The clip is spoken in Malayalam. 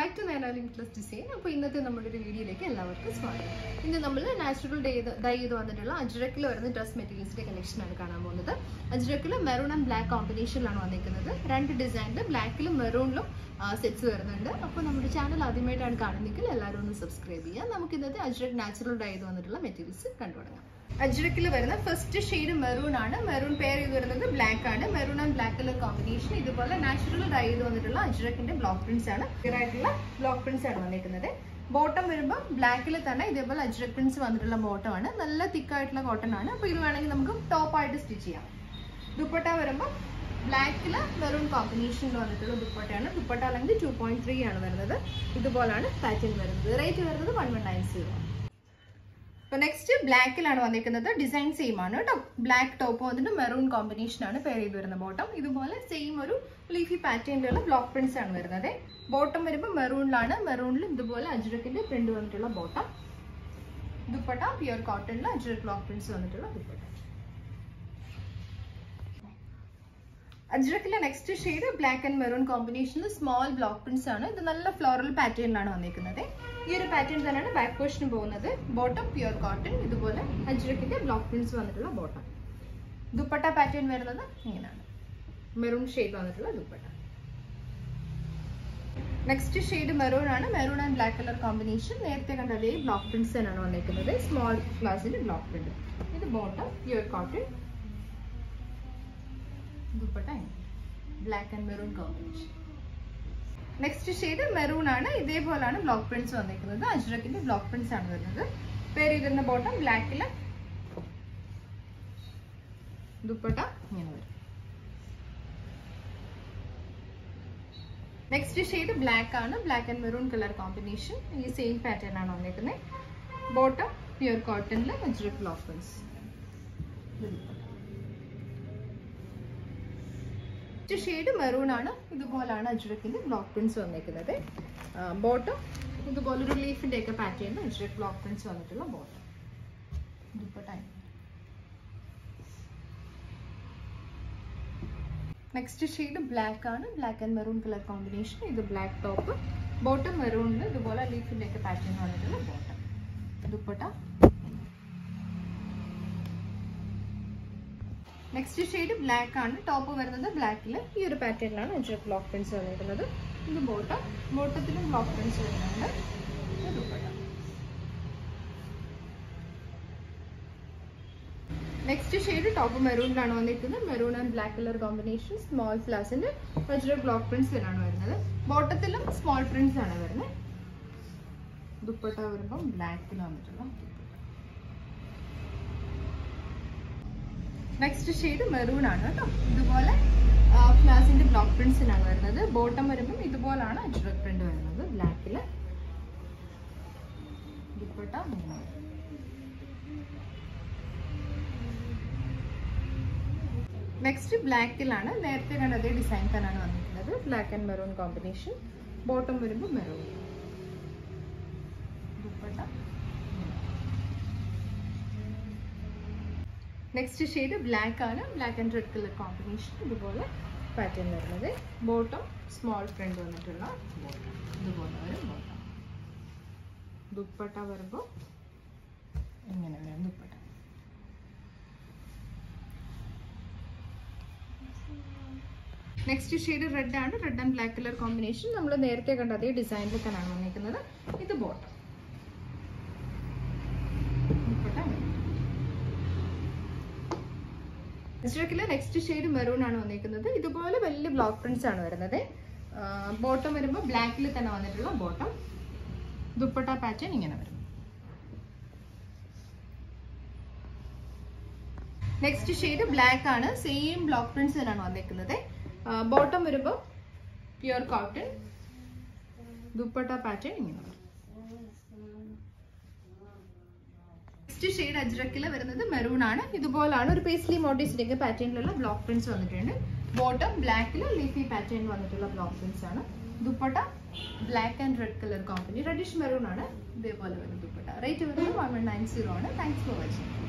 ബാക്ക് ടു നയനാലി പ്ലസ് ഡിസൈൻ അപ്പോൾ ഇന്നത്തെ നമ്മുടെ ഒരു വീഡിയോയിലേക്ക് എല്ലാവർക്കും സ്വാഗതം ഇന്ന് നമ്മൾ നാച്ചുറൽ ഡേ ഡൈ ചെയ്ത് വന്നിട്ടുള്ള അജ്രക്കിൽ വരുന്ന ഡ്രസ് മെറ്റീരിയൽസിന്റെ കളക്ഷനാണ് കാണാൻ പോകുന്നത് അജ്രക്കിൽ മെറൂൺ ആൻഡ് ബ്ലാക്ക് കോമ്പിനേഷനിലാണ് വന്നിരിക്കുന്നത് രണ്ട് ഡിസൈനിൽ ബ്ലാക്കിലും മെറൂണിലും സെറ്റ്സ് വരുന്നുണ്ട് അപ്പോൾ നമ്മുടെ ചാനൽ ആദ്യമായിട്ടാണ് കാണുന്നതെങ്കിൽ എല്ലാവരും ഒന്ന് സബ്സ്ക്രൈബ് ചെയ്യുക നമുക്ക് ഇന്നത്തെ അജ്രക് നാച്ചുറൽ ഡൈ ചെയ്ത് വന്നിട്ടുള്ള മെറ്റീരിയൽസ് കണ്ടു തുടങ്ങാം അജ്രക്കിൽ വരുന്ന ഫസ്റ്റ് ഷെയ്ഡ് മെറൂൺ ആണ് മെറൂൺ പെയർ ചെയ്ത് വരുന്നത് ബ്ലാക്ക് ആണ് maroon and black colour combination ഇതുപോലെ നാച്ചുറൽ ഡൈ ചെയ്ത് വന്നിട്ടുള്ള അജ്രക്കിന്റെ ബ്ലോക്ക് പ്രിന്റ്സ് ആണ് ക്ലിയർ ആയിട്ടുള്ള ബ്ലോക്ക് പ്രിന്റ്സ് ആണ് വന്നിരിക്കുന്നത് ബോട്ടം വരുമ്പോൾ ബ്ലാക്കിൽ തന്നെ ഇതേപോലെ അജ്രക് പ്രിന്റ്സ് വന്നിട്ടുള്ള ബോട്ടം ആണ് നല്ല തിക്കായിട്ടുള്ള കോട്ടൺ ആണ് അപ്പോൾ ഇത് വേണമെങ്കിൽ നമുക്ക് ടോപ്പ് ആയിട്ട് സ്റ്റിച്ച് ചെയ്യാം ദുപ്പട്ട വരുമ്പോൾ ബ്ലാക്കിൽ മെറൂൺ കോമ്പിനേഷനിൽ വന്നിട്ടുള്ള ദുപ്പട്ടയാണ് ദുപ്പട്ട അല്ലെങ്കിൽ ടു പോയിന്റ് ത്രീ ആണ് വരുന്നത് ഇതുപോലാണ് പാറ്റേൺ വരുന്നത് റേറ്റ് വരുന്നത് വൺ വൺ നയൻ സീറോ അപ്പൊ നെക്സ്റ്റ് ബ്ലാക്കിലാണ് വന്നിരിക്കുന്നത് ഡിസൈൻ സെയിം ആണ് കേട്ടോ ബ്ലാക്ക് ടോപ്പ് വന്നിട്ട് മെറൂൺ കോമ്പിനേഷൻ ആണ് പെയർ ചെയ്ത് വരുന്ന ബോട്ടം ഇതുപോലെ സെയിം ഒരു ലീഫി പാറ്റേണിലുള്ള ബ്ലോക്ക് പ്രിന്റ്സ് ആണ് വരുന്നത് ബോട്ടം വരുമ്പോൾ മെറൂണിലാണ് മെറൂണിൽ ഇതുപോലെ അജ്രക്കിന്റെ പ്രിന്റ് വന്നിട്ടുള്ള ബോട്ടം ദുപ്പട്ട പ്യുർ കോട്ടണിൽ അജ്രക് ബ്ലോക്ക് പ്രിന്റ്സ് വന്നിട്ടുള്ള ദുപ്പട്ട അജ്രക്കിലെ next shade black and maroon കോമ്പിനേഷനിൽ സ്മോൾ ബ്ലോക്ക് പ്രിന്റ്സ് ആണ് ഇത് നല്ല ഫ്ലോറൽ പാറ്റേണിലാണ് വന്നിരിക്കുന്നത് ഈ ഒരു പാറ്റേൺ തന്നെയാണ് ബാക്ക് പോർഷന് പോകുന്നത് ബോട്ടം പ്യുർ കോട്ടൺ ഇതുപോലെ അജ്രക്കിന്റെ ബ്ലോക്ക് പ്രിന്റ്സ് വന്നിട്ടുള്ള ബോട്ടം ദുപ്പട്ട പാറ്റേൺ വരുന്നത് ഇങ്ങനെയാണ് മെറൂൺ ഷെയ്ഡ് വന്നിട്ടുള്ള ദുപ്പട്ട നെക്സ്റ്റ് ഷെയ്ഡ് മെറൂൺ ആണ് maroon and black colour combination നേരത്തെ കണ്ട അതേ ബ്ലോക്ക് പ്രിന്റ്സ് തന്നെയാണ് വന്നിരിക്കുന്നത് സ്മോൾ ക്ലാസ്സിന്റെ ബ്ലോക്ക് പ്രിന്റ് ഇത് bottom pure cotton dupatta black and maroon combination next shade maroon ആണ് ഇതേപോലാണ് ബ്ലോക്ക് പ്രിന്റ്സ് വന്നിരിക്കുന്നത് അജ്രക്കിന്റെ ബ്ലോക്ക് പ്രിന്റ്സ് ആണ് വരുന്നത് പേര് ഇരുന്ന ബോട്ടം ബ്ലാക്കില് ദുപ്പട്ട ഇങ്ങനെ വരും നെക്സ്റ്റ് ഷെയ്ഡ് ബ്ലാക്ക് ആണ് black and maroon colour combination ഈ സെയിം പാറ്റേൺ ആണ് വന്നിരിക്കുന്നത് ബോട്ടം പ്യുർ കോട്ടണിൽ ajrak block prints next shade maroon ആണ് ഇതുപോലാണ് അജ്രക്കിന്റെ ബ്ലോക്ക് പ്രിന്റ്സ് വന്നിരിക്കുന്നത് ബോട്ടം ഇതുപോലെ ഒരു ലീഫിന്റെ ഒക്കെ പാറ്റേൺ അജ്രക് ബ്ലോക്ക് പ്രിന്റ്സ് വന്നിട്ടുള്ള bottom dupatta next shade black ആണ് black and maroon colour combination ഇത് ബ്ലാക്ക് ടോപ്പ് ബോട്ടം മെറൂണിൽ ഇതുപോലെ ലീഫിന്റെ ഒക്കെ പാറ്റേൺ വന്നിട്ടുള്ള bottom dupatta next shade black ആണ് ടോപ്പ് വരുന്നത് ബ്ലാക്കിൽ ഈ ഒരു പാറ്റേണിലാണ് അജ്രക് ബ്ലോക്ക് പ്രിന്റ്സ് വന്നിട്ടുള്ളത് ഇത് ബോട്ടം ബോട്ടത്തിലും ബ്ലോക്ക് പ്രിന്റ്സ് വരുന്നുണ്ട് ഇത് ദുപ്പട്ട നെക്സ്റ്റ് ഷെയ്ഡ് ടോപ്പ് മെറൂണിലാണ് വന്നിരിക്കുന്നത് maroon and black colour combination small ഫ്ലാസിന്റെ അജ്രക് ബ്ലോക്ക് പ്രിന്റ്സിലാണ് വരുന്നത് ബോട്ടത്തിലും സ്മോൾ പ്രിന്റ്സ് ആണ് വരുന്നത് ദുപ്പട്ട വരുമ്പോൾ ബ്ലാക്കിൽ വന്നിട്ടുള്ള നെക്സ്റ്റ് ഷെയ്ഡ് മെറൂൺ ആണ് കേട്ടോ ഇതുപോലെ ഫ്ലാസിന്റെ ബ്ലോക്ക് പ്രിന്റ്സിലാണ് വരുന്നത് ബോട്ടം വരുമ്പം ഇതുപോലാണ് അജ്രക് പ്രിന്റ് വരുന്നത് ബ്ലാക്കിൽ ദുപ്പട്ട നെക്സ്റ്റ് ബ്ലാക്കിലാണ് നേരത്തെ കണ്ട അതേ ഡിസൈൻ തന്നെയാണ് വന്നിട്ടുള്ളത് black and maroon combination bottom വരുമ്പോൾ maroon dupatta next shade black ആണ് black and red colour combination ഇതുപോലെ പാറ്റേൺ വരുന്നത് ബോട്ടം സ്മോൾ പ്രിന്റ് വന്നിട്ടുള്ള ബോട്ടം ഇതുപോലെ വരും ബോട്ടം ദുപ്പട്ട വരുമ്പോൾ ഇങ്ങനെ വരും ദുപ്പട്ട നെക്സ്റ്റ് ഷെയ്ഡ് റെഡ് ആണ് red and black colour combination നമ്മൾ നേരത്തെ കണ്ട അതേ ഡിസൈനിൽ തന്നെയാണ് വന്നിരിക്കുന്നത് ഇത് bottom dupatta next next shade maroon ആണ് വന്നിരിക്കുന്നത് ഇതുപോലെ വലിയ ബ്ലോക്ക് പ്രിന്റ്സ് ആണ് വരുന്നത് ബോട്ടം വരുമ്പോൾ ബ്ലാക്കിൽ തന്നെ വന്നിട്ടുള്ള ബോട്ടം ദുപ്പട്ട പാറ്റേൺ ഇങ്ങനെ വരും നെക്സ്റ്റ് ഷെയ്ഡ് ബ്ലാക്ക് ആണ് സെയിം ബ്ലോക്ക് പ്രിന്റ്സ് തന്നെയാണ് വന്നിരിക്കുന്നത് ബോട്ടം വരുമ്പോൾ പ്യുർ കോട്ടൺ ദുപ്പട്ട പാറ്റേൺ ഇങ്ങനെ വരും നെക്സ്റ്റ് ഷെയ്ഡ് അജ്രക്കിൽ വരുന്നത് മെറൂൺ ആണ് ഇതുപോലാണ് ഒരു പേസ്ലി മോട്ടീസിന്റെ പാറ്റേണിലുള്ള ബ്ലോക്ക് പ്രിന്റ്സ് വന്നിട്ടുണ്ട് ബോട്ടം ബ്ലാക്കിൽ ലീഫി പാറ്റേൺ വന്നിട്ടുള്ള ബ്ലോക്ക് പ്രിന്റ്സ് ആണ് dupatta black and red colour company reddish maroon ആണ് ഇതേപോലെ വരുന്ന ദുപ്പട്ട റേറ്റ് വരുന്നത് വൺ വൺ നയൻ സീറോ ആണ് താങ്ക്സ് ഫോർ വാച്ചിങ്